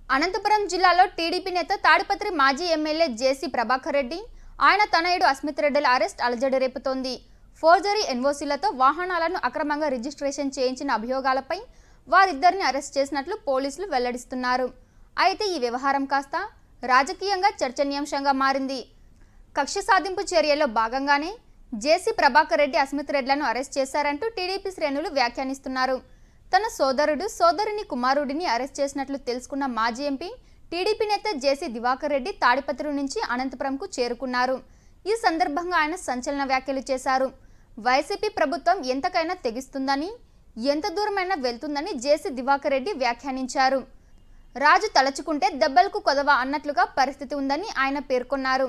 అనంతపురం జిల్లాలో టీడీపీ నేత తాడిపత్రి మాజీ ఎమ్మెల్యే జేసీ ప్రభాకర్ రెడ్డి ఆయన తనయుడు అస్మిత్ రెడ్డిల అరెస్ట్ అలజడి రేపుతోంది ఫోర్జరీ ఎన్ఓసీలతో వాహనాలను అక్రమంగా రిజిస్ట్రేషన్ చేయించిన అభియోగాలపై వారిద్దరిని అరెస్ట్ చేసినట్లు పోలీసులు వెల్లడిస్తున్నారు అయితే ఈ వ్యవహారం కాస్త రాజకీయంగా చర్చనీయాంశంగా మారింది కక్ష సాధింపు చర్యల్లో భాగంగానే జేసీ ప్రభాకర్ రెడ్డి అస్మిత్ రెడ్లను అరెస్ట్ చేశారంటూ టీడీపీ శ్రేణులు వ్యాఖ్యానిస్తున్నారు తన సోదరుడు సోదరుని కుమారుడిని అరెస్ట్ చేసినట్లు తెలుసుకున్న మాజీ ఎంపీ టీడీపీ నేత జేసీ దివాకర్ రెడ్డి తాడిపత్రి నుంచి అనంతపురంకు చేరుకున్నారు ఈ సందర్భంగా ఆయన సంచలన వ్యాఖ్యలు చేశారు వైసీపీ ప్రభుత్వం ఎంతకైనా తెగిస్తుందని ఎంత దూరమైనా వెళ్తుందని జేసీ దివాకర్ రెడ్డి వ్యాఖ్యానించారు రాజు తలచుకుంటే దెబ్బలకు కొదవ అన్నట్లుగా పరిస్థితి ఉందని ఆయన పేర్కొన్నారు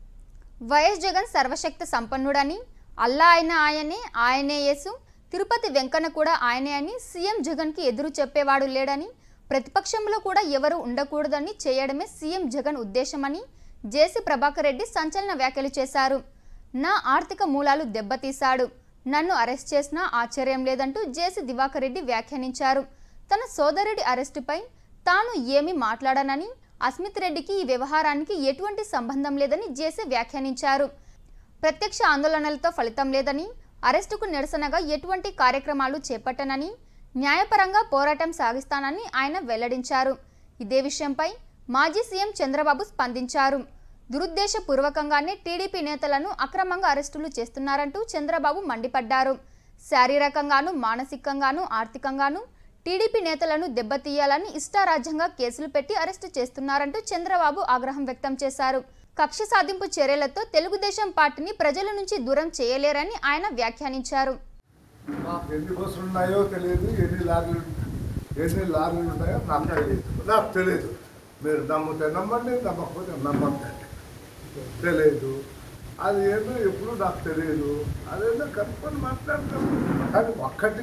వైఎస్ జగన్ సర్వశక్తి సంపన్నుడని అల్లా అయిన ఆయనే ఆయనే యేసు తిరుపతి వెంకన్న కూడా ఆయనే అని సీఎం జగన్కి ఎదురు చెప్పేవాడు లేడని ప్రతిపక్షంలో కూడా ఎవరు ఉండకూడదని చేయడమే సీఎం జగన్ ఉద్దేశమని జేసీ ప్రభాకర్ రెడ్డి సంచలన వ్యాఖ్యలు చేశారు నా ఆర్థిక మూలాలు దెబ్బతీశాడు నన్ను అరెస్ట్ చేసినా ఆశ్చర్యం లేదంటూ జేసీ దివాకర్ రెడ్డి వ్యాఖ్యానించారు తన సోదరుడి అరెస్టుపై తాను ఏమీ మాట్లాడనని అస్మిత్ రెడ్డికి ఈ వ్యవహారానికి ఎటువంటి సంబంధం లేదని జేసీ వ్యాఖ్యానించారు ప్రత్యక్ష ఆందోళనలతో ఫలితం లేదని అరెస్టుకు నిరసనగా ఎటువంటి కార్యక్రమాలు చేపట్టనని న్యాయపరంగా పోరాటం సాగిస్తానని ఆయన వెల్లడించారు ఇదే విషయంపై మాజీ సీఎం చంద్రబాబు స్పందించారు దురుద్దేశపూర్వకంగానే టీడీపీ నేతలను అక్రమంగా అరెస్టులు చేస్తున్నారంటూ చంద్రబాబు మండిపడ్డారు శారీరకంగాను మానసికంగాను ఆర్థికంగాను టీడీపీ నేతలను దెబ్బతీయాలని ఇష్టారాజ్యంగా కేసులు పెట్టి అరెస్టు చేస్తున్నారంటూ చంద్రబాబు ఆగ్రహం వ్యక్తం చేశారు కక్ష సాధింపు చర్యలతో తెలుగుదేశం పార్టీని ప్రజల నుంచి దూరం చేయలేరని ఆయన వ్యాఖ్యానించారు మాకు ఎన్ని బస్సులు ఉన్నాయో తెలియదు ఎన్ని లారీలు ఎన్ని లారీలు ఉన్నాయో నాకు తెలియదు నాకు తెలియదు మీరు నమ్మితే నమ్మండి నమ్మకపోతే నమ్మకండి తెలియదు అది ఏంటో ఎప్పుడు నాకు తెలియదు అదేందో కనుక్కొని మాట్లాడతాం కానీ ఒక్కటి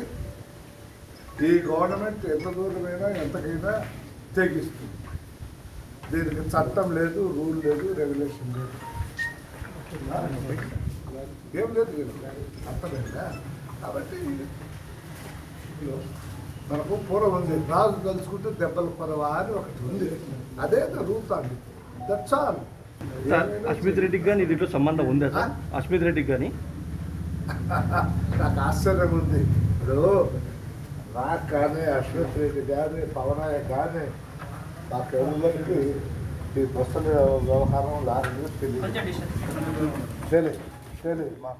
ఈ గవర్నమెంట్ ఎంత దూరమైనా ఎంతకైనా తెగిస్తుంది దీనికి చట్టం లేదు రూల్ లేదు రెగ్యులేషన్ లేదు ఏం లేదు కదా. అర్థమైందా కాబట్టి మనకు పూర్వం ఉంది రాజు తలుచుకుంటే దెబ్బలు పరవా అని ఒకటి ఉంది అదే జరుగుతుంది దట్స్ ఆల్ సార్ అస్మిత్ రెడ్డికి కానీ దీంట్లో సంబంధం ఉందా సార్ అస్మిత్ రెడ్డికి కానీ నాకు ఆశ్చర్యం ఉంది ఇప్పుడు నాకు కానీ అశ్వత్ రెడ్డి కానీ పవనాయ కానీ మాకెవరికి ఈ బస్సుల వ్యవహారం లారీ తెలియదు తెలియదు తెలియదు మాకు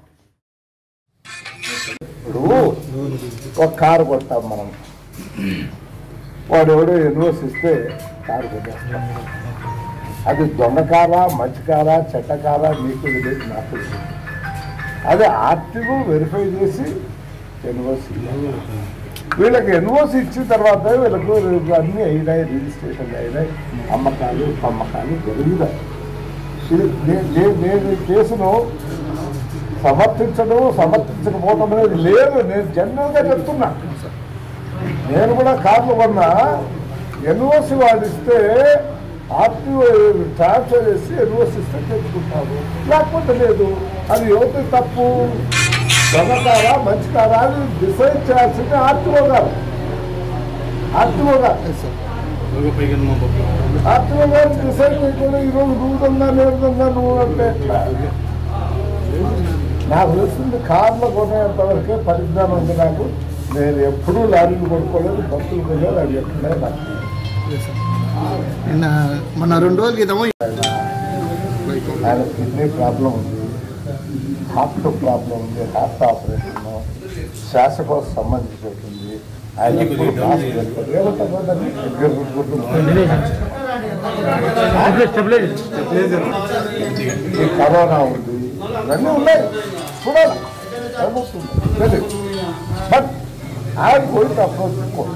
ఇప్పుడు ఒక కారు కొడతాం మనం వాడు ఎవడో ఎన్వోస్ ఇస్తే కారు కొట్టేస్తాం అది దొంగ కారా మంచి కారా చెడ్డ కారా నీకు తెలియదు నాకు తెలియదు అదే ఆర్టీఓ వెరిఫై చేసి ఎన్ఓసి వీళ్ళకి ఎన్ఓసి ఇచ్చిన తర్వాత వీళ్ళకు అన్నీ అయినాయి రిజిస్ట్రేషన్ అయినాయి అమ్మకాలు పమ్మకాలు జరుగుతాయి ఇది- నే- నే- నేను ఈ కేసును సమర్థించడం సమర్థించకపోవడం అనేది లేదు నేను జనరల్గా చెప్తున్నా నేను కూడా కార్లు కొన్నా ఎన్ఓసి వాడిస్తే ఆర్టీఓ ట్రాన్స్ఫర్ చేసి ఎన్ఓసి ఇస్తే తెచ్చుకుంటారు లేకపోతే లేదు అది ఎవరి తప్పు దొంగతారా మంచి కారా అని డిసైడ్ చేయాల్సింది ఆర్టీఓ గారు ఆర్టీఓ గారు ఆర్టీఓ గారు డిసైడ్ చేయకుండా ఈరోజు నువ్వు దొంగ నేను దొంగ నువ్వు అంటే ఎట్లా? నాకు తెలిసింది కార్లో కొనేంత వరకే పరిజ్ఞానం ఉంది నాకు నేను ఎప్పుడూ లారీలు కొనుక్కోలేదు బస్సులు కొనలేదు అవి ఎక్కడే నాకు నిన్న మొన్న రెండు రోజుల క్రితము ఆయన కిడ్నీ ప్రాబ్లం ఉంది హార్ట్ ప్రాబ్లం ఉంది హార్ట్ ఆపరేషన్ శ్వాసకోశ సంబంధించి ఉంటుంది ఆయన ఎప్పుడు మాస్క్ వేసుకోడు. ఏమంటారు దాన్ని? గుడ్డు- గుడ్డు- ఈ కరోనా ఉంది ఇవన్నీ ఉన్నాయి చూడాలి ఏమవుతుంది తెలియదు బట్ ఆయన పోయి అప్రోచ్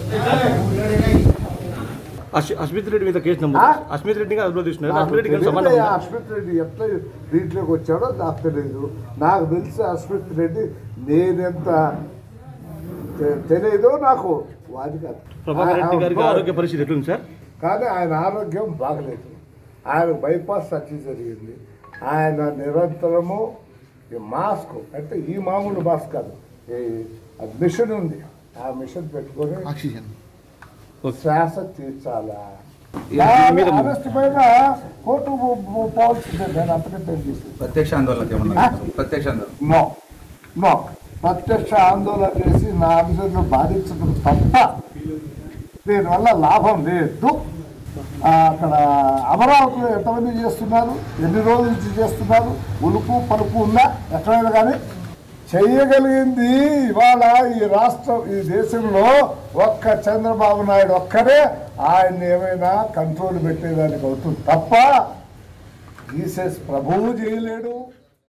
అస్- అస్మిత్ రెడ్డి మీద కేసు నమోదు ఆ? అస్మిత్ రెడ్డిగా అదుపులో తీసుకున్నారు నాకు అస్మిత్ రెడ్డికి తెలియదు సంబంధం ఉందా? అశ్విత్ రెడ్డి ఎట్లా దీంట్లోకి వచ్చాడో నాకు తెలియదు నాకు తెలిసి అశ్విత్ రెడ్డి నేనెంత తె- తెలియదో నాకు వాది కాదు ప్రభాకర్ రెడ్డి గారికి ఆ- ఆరోగ్య పరిస్థితి ఎట్లుంది సార్ కానీ ఆయన ఆరోగ్యం బాగలేదు ఆయన బైపాస్ సర్జరీ జరిగింది ఆయన నిరంతరము ఈ మాస్క్ అంటే ఈ మామూలు మాస్క్ కాదు ఈ అది మిషన్ ఉంది ఆ మిషన్ పెట్టుకొని ఆక్సిజన్ శ్వాస తీర్చాలా దీని మీద అరెస్ట్ పైన కోర్టు పోవాల్సిందే నేను అంతకంటే ఏం చేసేది ప్రత్యక్ష ఆందోళనకి ఏమన్నా ప్రత్యక్ష ఆందోళన నో నో ప్రత్యక్ష ఆందోళన చేసి నా అనుసరిలో బాధించడం తప్ప దీనివల్ల లాభం లేదు ఆ, అక్కడ అమరావతిలో ఎంతమంది చేస్తున్నారు ఎన్ని రోజుల నుంచి చేస్తున్నారు ఉలుపు పలుపు ఉందా ఎక్కడైనా కానీ చెయ్యగలిగింది ఇవాళ ఈ రాష్ట్రం ఈ దేశంలో ఒక్క చంద్రబాబు నాయుడు ఒక్కరే ఆయన్ని ఏమైనా కంట్రోల్ పెట్టేదానికి అవుతుంది తప్ప జీసస్ ప్రభువు చేయలేడు